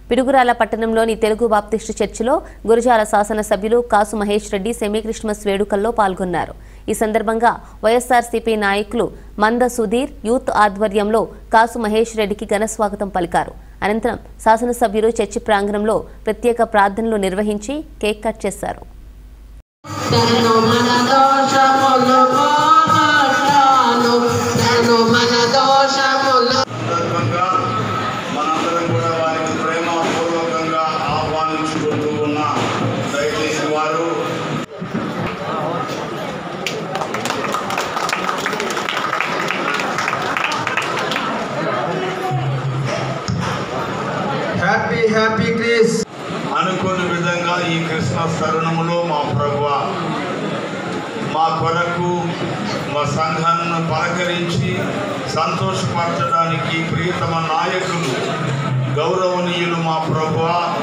పిడుగురాల పట్టణంలోని తెలుగు బాప్టిస్టు చర్చిలో గురజాల శాసనసభ్యులు కాసు మహేష్ రెడ్డి సెమీ క్రిస్మస్ వేడుకల్లో పాల్గొన్నారు ఈ సందర్భంగా వైఎస్ఆర్సీపీ నాయకులు మంద సుధీర్ యూత్ ఆధ్వర్యంలో కాసు మహేష్ రెడ్డికి ఘన స్వాగతం పలికారు అనంతరం శాసనసభ్యులు చర్చి ప్రాంగణంలో ప్రత్యేక ప్రార్థనలు నిర్వహించి కేక్ కట్ చేశారు తను మన దోషములు పోగొట్టాను తను మన దోషములు సందర్భంగా మనందరం కూడా వారికి ప్రేమపూర్వకంగా ఆహ్వానించుకుంటూ ఉన్నాం దయచేసి వారు హ్యాపీ హ్యాపీ క్రిస్ అనుకున్న విధంగా ఈ క్రిస్మస్ తరుణములో మా ప్రభు మా కొరకు మా సంఘాన్ని పలకరించి సంతోషపరచడానికి ప్రియతమ నాయకులు గౌరవనీయులు మా ప్రభు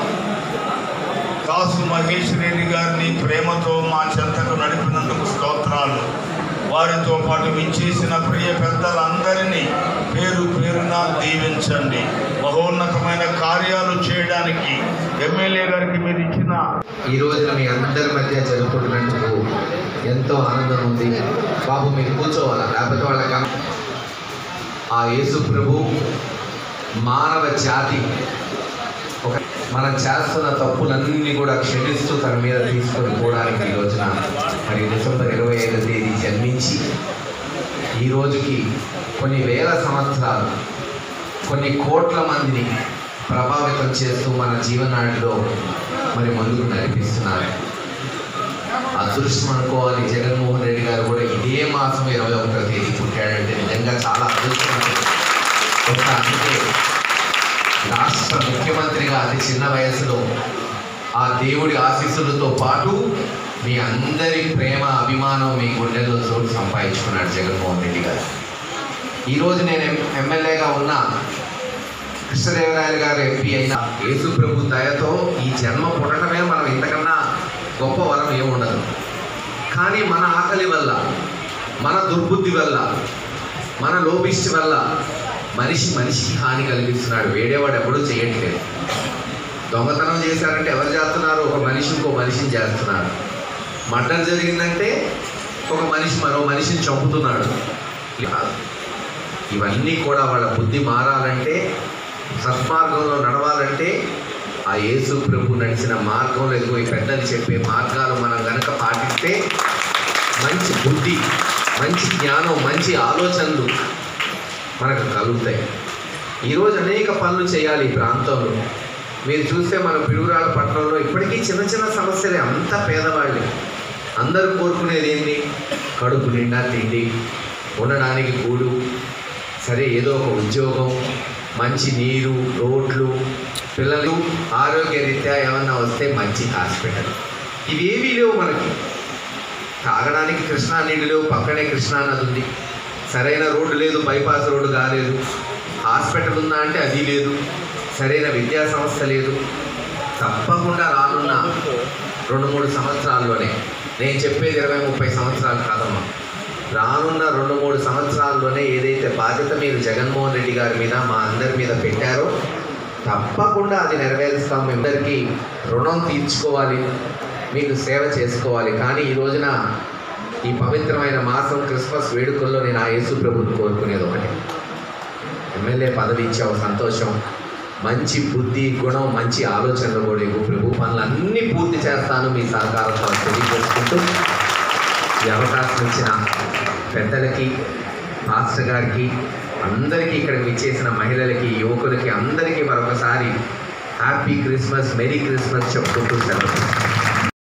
కాసు మహేష్ రెడ్డి గారిని ప్రేమతో మా చెంతకు నడిపినందుకు స్తోత్రాలు వారితో పాటు విచ్చేసిన ప్రియ పెద్దలందరినీ పేరు పేరున దీవించండి మహోన్నతమైన కార్యాలు చేయడానికి ఎమ్మెల్యే గారికి మీరు ఇచ్చిన ఈ రోజున మీ అందరి మధ్య జరుపుకుంటున్నందుకు ఎంతో ఆనందం ఉంది బాబు మీరు కూర్చోవాలా లేకపోతే వాళ్ళకి అన- ఆ యేసు ప్రభు మానవ జాతి ఒక మనం చేస్తున్న తప్పులన్నీ కూడా క్షమిస్తూ తన మీద తీసుకొని పోవడానికి ఈ రోజున మరి డిసెంబర్ ఇరవై ఐదో తేదీ జన్మించి ఈ రోజుకి కొన్ని వేల సంవత్సరాలు కొన్ని కోట్ల మందిని ప్రభావితం చేస్తూ మన జీవనాడిలో మరి ముందుకు నడిపిస్తున్నారు అదృష్టం అనుకోవాలి జగన్మోహన్ రెడ్డి గారు కూడా ఇదే మాసం ఇరవై ఒకటో తేదీ పుట్టాడంటే నిజంగా చాలా అదృష్టం ఒక అందుకే రాష్ట్ర ముఖ్యమంత్రిగా అతి చిన్న వయసులో ఆ దేవుడి ఆశీస్సులతో పాటు మీ అందరి ప్రేమ అభిమానం మీ గుండెల్లో చోటు సంపాదించుకున్నాడు జగన్మోహన్ రెడ్డి గారు ఈరోజు నేను ఎం- ఎమ్మెల్యేగా ఉన్నా కృష్ణదేవరాయలు గారు ఎంపీ అయిన యేసు ప్రభు దయతో ఈ జన్మ పుట్టడమే మనం ఇంతకన్నా గొప్ప వరం ఏముండదు కానీ మన ఆకలి వల్ల మన దుర్బుద్ధి వల్ల మన లోపిష్టి వల్ల మనిషి మనిషికి హాని కలిగిస్తున్నాడు వేడేవాడు ఎప్పుడూ చేయట్లేదు దొంగతనం చేశారంటే ఎవరు చేస్తున్నారు ఒక మనిషి ఇంకో మనిషిని చేస్తున్నారు మర్డర్ జరిగిందంటే ఒక మనిషి మరో మనిషిని చంపుతున్నాడు ఇవన్నీ కూడా వాళ్ళ బుద్ధి మారాలంటే సత్మార్గంలో నడవాలంటే ఆ యేసు ప్రభు నడిచిన మార్గంలో ఎదుగు ఈ పెద్దలు చెప్పే మార్గాలు మనం గనక పాటిస్తే మంచి బుద్ధి మంచి జ్ఞానం మంచి ఆలోచనలు మనకు కలుగుతాయి ఈరోజు అనేక పనులు చేయాలి ఈ ప్రాంతంలో మీరు చూస్తే మన పిడుగురాళ్ళ పట్టణంలో ఇప్పటికీ చిన్న చిన్న సమస్యలే అంతా పేదవాళ్ళే అందరూ కోరుకునేది ఏంటి కడుపు నిండా తిండి ఉండడానికి గూడు సరే ఏదో ఒక ఉద్యోగం మంచి నీరు రోడ్లు పిల్లలు ఆరోగ్య రీత్యా ఏమన్నా వస్తే మంచి హాస్పిటల్ ఇవేవీ లేవు మనకి తాగడానికి కృష్ణా నీళ్ళు లేవు పక్కనే కృష్ణా నది ఉంది సరైన రోడ్డు లేదు బైపాస్ రోడ్డు కాలేదు హాస్పిటల్ ఉందా అంటే అది లేదు సరైన విద్యా సంస్థ లేదు తప్పకుండా రానున్న రెండు మూడు సంవత్సరాల్లోనే నేను చెప్పేది ఇరవై ముప్పై సంవత్సరాలు కాదమ్మా రానున్న రెండు మూడు సంవత్సరాల్లోనే ఏదైతే బాధ్యత మీరు జగన్మోహన్ రెడ్డి గారి మీద మా అందరి మీద పెట్టారో తప్పకుండా అది నెరవేరుస్తాం అందరికీ రుణం తీర్చుకోవాలి మీకు సేవ చేసుకోవాలి కానీ ఈ రోజున ఈ పవిత్రమైన మాసం క్రిస్మస్ వేడుకల్లో నేను ఆ యేసు ప్రభుని కోరుకునేది ఒకటి ఎమ్మెల్యే పదవి ఇచ్చావు సంతోషం మంచి బుద్ధి గుణం మంచి ఆలోచనలు కూడా ఇవ్వు ప్రభు పనులన్నీ పూర్తి చేస్తాను మీ సహకారంతో అని తెలియజేసుకుంటూ ఈ అవకాశం ఇచ్చిన పెద్దలకి మాస్టర్ గారికి అందరికీ ఇక్కడ విచ్చేసిన మహిళలకి యువకులకి అందరికీ మరొకసారి హ్యాపీ క్రిస్మస్ మెరీ క్రిస్మస్ చెప్పుకుంటూ సెలవు